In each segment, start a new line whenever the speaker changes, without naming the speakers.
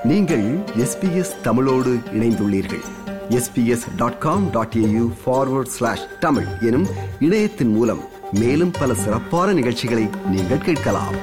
நீங்கள் எஸ்பிஎஸ் தமிழோடு இணைந்துள்ளீர்கள் SBS dot com dot AU forward slash Tamil எனும் இணையத்தின் மூலம் மேலும் பல சிறப்பான நிகழ்ச்சிகளை நீங்கள் கேட்கலாம்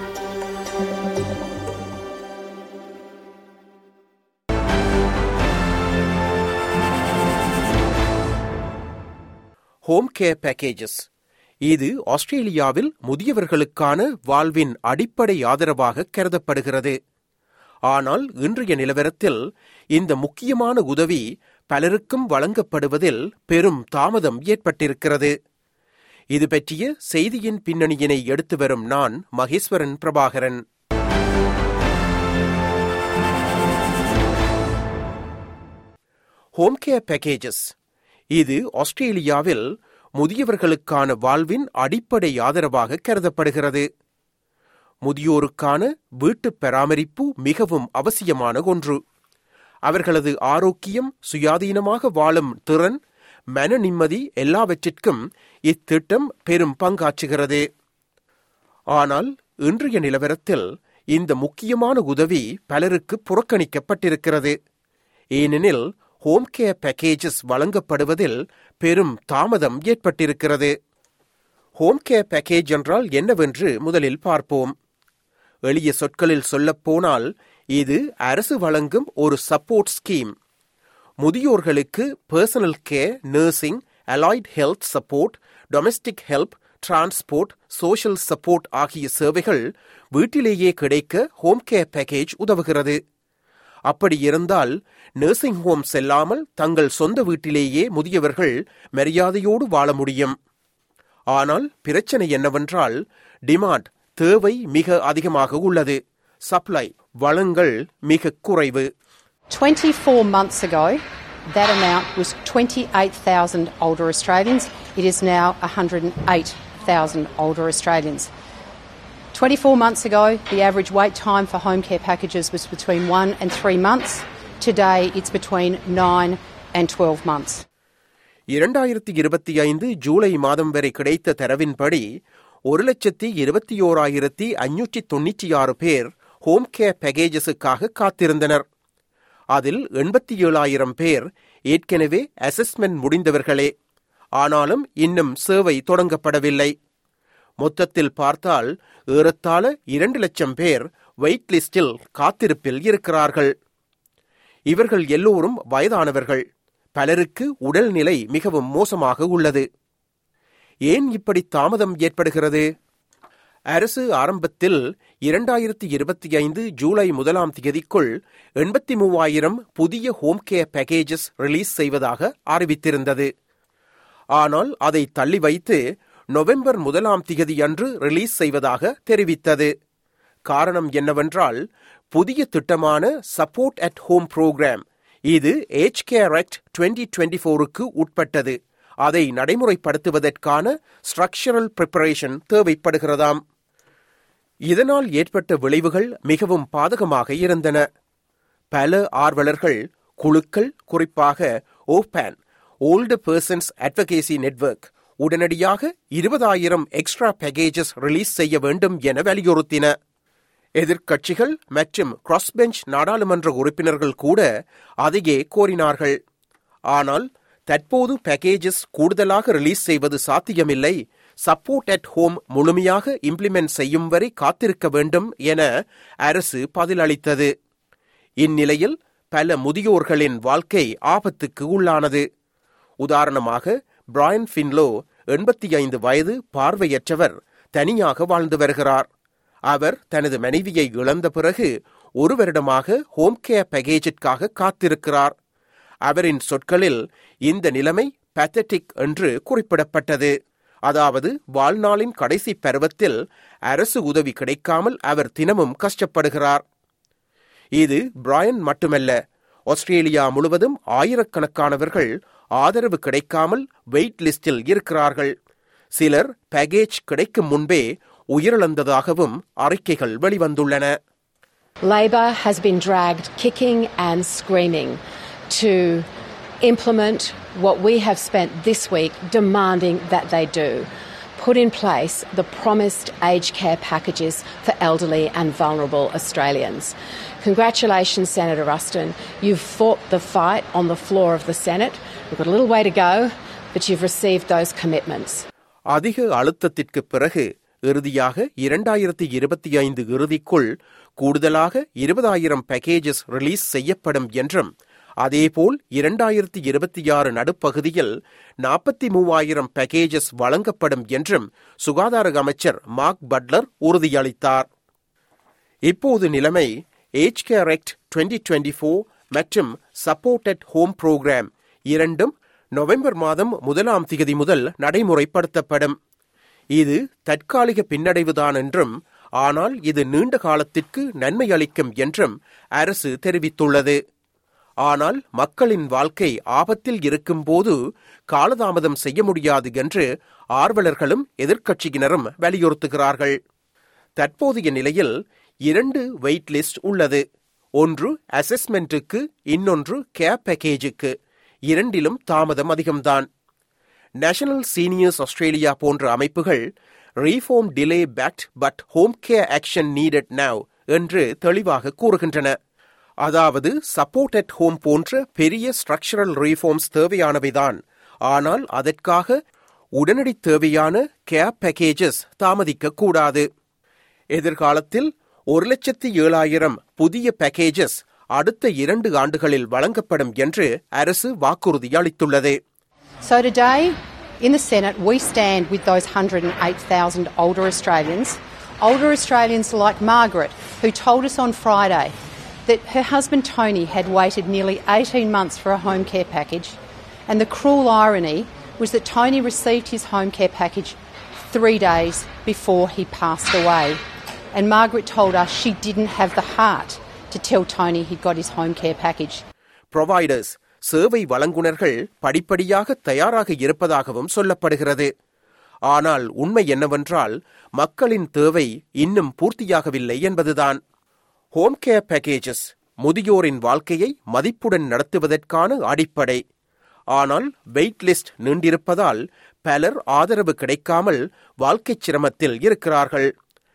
ஹோம் கேர் பேக்கேஜஸ் இது ஆஸ்திரேலியாவில் முதியவர்களுக்கான வாழ்வின் அடிப்படை ஆதரவாக கருதப்படுகிறது ஆனால் இன்றைய நிலவரத்தில் இந்த முக்கியமான உதவி பலருக்கும் வழங்கப்படுவதில் பெரும் தாமதம் ஏற்பட்டிருக்கிறது இது பற்றிய செய்தியின் பின்னணியினை எடுத்து வரும் நான் Maheswaran Prabhakaran home care packages இது ஆஸ்திரேலியாவில் முதியவர்களுக்கான வாழ்வின் அடிப்படை ஆதரவாக கருதப்படுகிறது முதியோருக்கான வீட்டு பராமரிப்பு மிகவும் அவசியமான ஒன்று அவர்களது ஆரோக்கியம் சுயாதீனமாக வாழும் திறன் மன நிம்மதி எல்லாவற்றிற்கும் இத்திட்டம் பெரும் பங்காற்றுகிறது ஆனால் இன்றைய நிலவரத்தில் இந்த முக்கியமான உதவி பலருக்கு புறக்கணிக்கப்பட்டிருக்கிறது ஏனெனில் ஹோம் கேர் பேக்கேஜஸ் வழங்கப்படுவதில் பெரும் தாமதம் ஏற்பட்டிருக்கிறது ஹோம் கேர் பேக்கேஜ் என்றால் என்னவென்று முதலில் பார்ப்போம் எளிய சொற்களில் சொல்லப்போனால் இது அரசு வழங்கும் ஒரு சப்போர்ட் ஸ்கீம் முதியோர்களுக்கு personal care nursing allied health support domestic help transport social support ஆகிய சேவைகள் வீட்டிலேயே கிடைக்க ஹோம் கேர் பேக்கேஜ் உதவுகிறது அப்படி இருந்தால் நர்சிங் ஹோம் செல்லாமல் தங்கள் சொந்த வீட்டிலேயே முதியவர்கள் மரியாதையோடு வாழ முடியும் ஆனால் பிரச்சனை என்னவென்றால் டிமாண்ட் தேவை மிக அதிகமாக உள்ளது சப்ளை வளங்கள் மிக குறைவு
24 months ago, that amount was 28,000 older Australians. It is now 108,000 older Australians. 24 months ago, the average wait time for home care packages was between one and three months. Today, it's between nine and 12 months.
இரண்டாயிரத்தி இருபத்தி ஐந்து ஜூலை மாதம் வரை கிடைத்த தரவின்படி ஒரு லட்சத்தி இருபத்தி ஓராயிரத்தி ஐநூற்றி தொன்னூற்றி ஆறு பேர் ஹோம் கேர் பேக்கேஜஸுக்காக காத்திருந்தனர் அதில் எண்பத்தி ஏழாயிரம் பேர் ஏற்கனவே அசஸ்மெண்ட் முடிந்தவர்களே ஆனாலும் இன்னும் சேவை தொடங்கப்படவில்லை மொத்தத்தில் பார்த்தால் ஏறத்தாழ இரண்டு லட்சம் பேர் வெயிட் லிஸ்டில் காத்திருப்பில் இருக்கிறார்கள் இவர்கள் எல்லோரும் வயதானவர்கள் பலருக்கு உடல்நிலை மிகவும் மோசமாக உள்ளது ஏன் இப்படி தாமதம் ஏற்படுகிறது அரசு ஆரம்பத்தில் இரண்டாயிரத்தி இருபத்தி ஐந்து ஜூலை முதலாம் தேதிக்குள் எண்பத்தி மூவாயிரம் புதிய ஹோம் கேர் பேக்கேஜஸ் ரிலீஸ் செய்வதாக அறிவித்திருந்தது ஆனால் அதை தள்ளி வைத்து நவம்பர் முதலாம் திகதி அன்று ரிலீஸ் செய்வதாக தெரிவித்தது காரணம் என்னவென்றால் புதிய திட்டமான சப்போர்ட் அட் ஹோம் புரோகிராம் இது age care act twenty twenty ஃபோருக்கு உட்பட்டது அதை நடைமுறைப்படுத்துவதற்கான ஸ்ட்ரக்சரல் ப்ரிப்பரேஷன் தேவைப்படுகிறதாம் இதனால் ஏற்பட்ட விளைவுகள் மிகவும் பாதகமாக இருந்தன பல ஆர்வலர்கள் குழுக்கள் குறிப்பாக OPAN old persons advocacy network உடனடியாக இருபதாயிரம் எக்ஸ்ட்ரா பேக்கேஜஸ் ரிலீஸ் செய்ய வேண்டும் என வலியுறுத்தின எதிர்க்கட்சிகள் மற்றும் கிராஸ் பெஞ்ச் நாடாளுமன்ற உறுப்பினர்கள் கூட அதையே கோரினார்கள் ஆனால் தற்போது பேக்கேஜஸ் கூடுதலாக ரிலீஸ் செய்வது சாத்தியமில்லை சப்போர்ட் அட் ஹோம் முழுமையாக இம்ப்ளிமெண்ட் செய்யும் வரை காத்திருக்க வேண்டும் என அரசு பதிலளித்தது இந்நிலையில் பல முதியோர்களின் வாழ்க்கை ஆபத்துக்கு உள்ளானது உதாரணமாக பிராயன் ஃபின்லோ எண்பத்தி ஐந்து வயது பார்வையற்றவர் தனியாக வாழ்ந்து வருகிறார் அவர் தனது மனைவியை இழந்த பிறகு ஒரு வருடமாக ஹோம் கேர் பேக்கேஜிற்காக காத்திருக்கிறார் அவரின் சொற்களில் இந்த நிலைமை பேத்தட்டிக் என்று குறிப்பிடப்பட்டது அதாவது வாழ்நாளின் கடைசி பருவத்தில் அரசு உதவி கிடைக்காமல் அவர் தினமும் கஷ்டப்படுகிறார் இது பிராயன் மட்டுமல்ல ஆஸ்திரேலியா முழுவதும் ஆயிரக்கணக்கானவர்கள் ஆதரவு கிடைக்காமல் வெயிட் லிஸ்டில் இருக்கிறார்கள் சிலர் பேக்கேஜ் கிடைக்கும் முன்பே உயிரிழந்ததாகவும் அறிக்கைகள் வெளிவந்துள்ளன
Labor has been dragged kicking and screaming to implement what we have spent this week demanding that they do.
put in place the promised aged care packages for elderly and vulnerable Australians. Congratulations, Senator Ruston. You've fought the fight on the floor of the Senate. We've got a little way to go, but you've received those commitments.
அதிக அழுத்தத்திற்கு பிறகு இறுதியாக இரண்டாயிரத்தி இருபத்தி ஐந்து இறுதிக்குள் கூடுதலாக இருபதாயிரம் பேக்கேஜஸ் ரிலீஸ் செய்யப்படும் என்றும் அதேபோல் இரண்டாயிரத்தி இருபத்தி ஆறு நடுப்பகுதியில் நாற்பத்தி மூவாயிரம் பேக்கேஜஸ் வழங்கப்படும் என்றும் சுகாதார அமைச்சர் மார்க் பட்லர் உறுதியளித்தார் இப்போது நிலைமை age care act twenty twenty four மற்றும் சப்போர்ட்டட் ஹோம் புரோகிராம் இரண்டும் நவம்பர் மாதம் முதலாம் திகதி முதல் நடைமுறைப்படுத்தப்படும் இது தற்காலிக பின்னடைவுதான் என்றும் ஆனால் இது நீண்ட காலத்திற்கு நன்மை அளிக்கும் என்றும் அரசு தெரிவித்துள்ளது ஆனால் மக்களின் வாழ்க்கை ஆபத்தில் இருக்கும்போது காலதாமதம் செய்ய முடியாது என்று ஆர்வலர்களும் எதிர்க்கட்சியினரும் வலியுறுத்துகிறார்கள் தற்போதைய நிலையில் இரண்டு வெயிட் லிஸ்ட் உள்ளது ஒன்று அசஸ்மெண்ட்டுக்கு இன்னொன்று கேர் பேக்கேஜுக்கு இரண்டிலும் தாமதம் அதிகம்தான் நேஷனல் சீனியர்ஸ் ஆஸ்திரேலியா போன்ற அமைப்புகள் reform delay pact but home care action needed now என்று தெளிவாக கூறுகின்றன அதாவது சப்போர்ட் அட் ஹோம் போன்ற பெரிய ஸ்ட்ரக்சரல் ரீஃபார்ம்ஸ் தேவையானவைதான் ஆனால் அதற்காக உடனடி தேவையான கேர் பேக்கேஜஸ் தாமதிக்க கூடாது எதிர்காலத்தில் ஒரு லட்சத்தி ஏழாயிரம் புதிய பேக்கேஜஸ் அடுத்த இரண்டு ஆண்டுகளில் வழங்கப்படும் என்று அரசு வாக்குறுதி அளித்துள்ளது
So today in the Senate, we stand with those 108,000 older Australians, older Australians like Margaret, who told us on Friday that her husband Tony had waited nearly 18 months for a home care package, and the cruel irony was that Tony received his home care package three days before he passed away. And Margaret told us she didn't have the heart to tell Tony he'd got his home care package.
Providers சேவை வழங்குனர்கள் படிப்படியாக தயாராக இருப்பதாகவும் சொல்லப்படுகிறது ஆனால் உண்மை என்னவென்றால் மக்களின் தேவை இன்னும் பூர்த்தியாகவில்லை என்பதுதான் ஹோம் கேர் பேக்கேஜஸ் முதியோரின் வாழ்க்கையை மதிப்புடன் நடத்துவதற்கான அடிப்படை ஆனால் வெயிட் லிஸ்ட் நீண்டிருப்பதால் பலர் ஆதரவு கிடைக்காமல் வாழ்க்கைச் சிரமத்தில் இருக்கிறார்கள்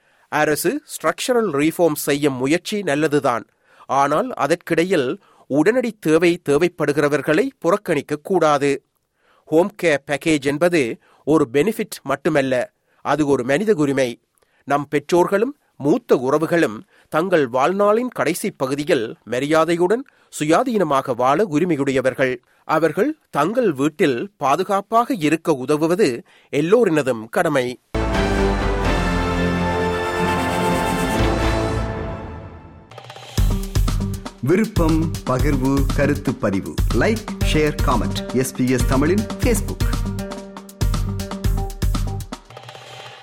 அரசு ஸ்ட்ரக்சரல் ரீஃபார்ம் செய்யும் முயற்சி நல்லதுதான் ஆனால் அதற்கிடையில் உடனடி தேவை தேவைப்படுகிறவர்களை புறக்கணிக்க கூடாது ஹோம் கேர் பேக்கேஜ் என்பது ஒரு பெனிஃபிட் மட்டுமல்ல அது ஒரு மனித உரிமை நம் பெற்றோர்களும் மூத்த உறவுகளும் தங்கள் வாழ்நாளின் கடைசி பகுதியில் மரியாதையுடன் சுயாதீனமாக வாழ உரிமையுடையவர்கள் அவர்கள் தங்கள் வீட்டில் பாதுகாப்பாக இருக்க உதவுவது எல்லோரினதும் கடமை
விருப்பம் பகிர்வு கருத்து பதிவு லைக் ஷேர் காமெண்ட் எஸ்பிஎஸ் தமிழின் ஃபேஸ்புக்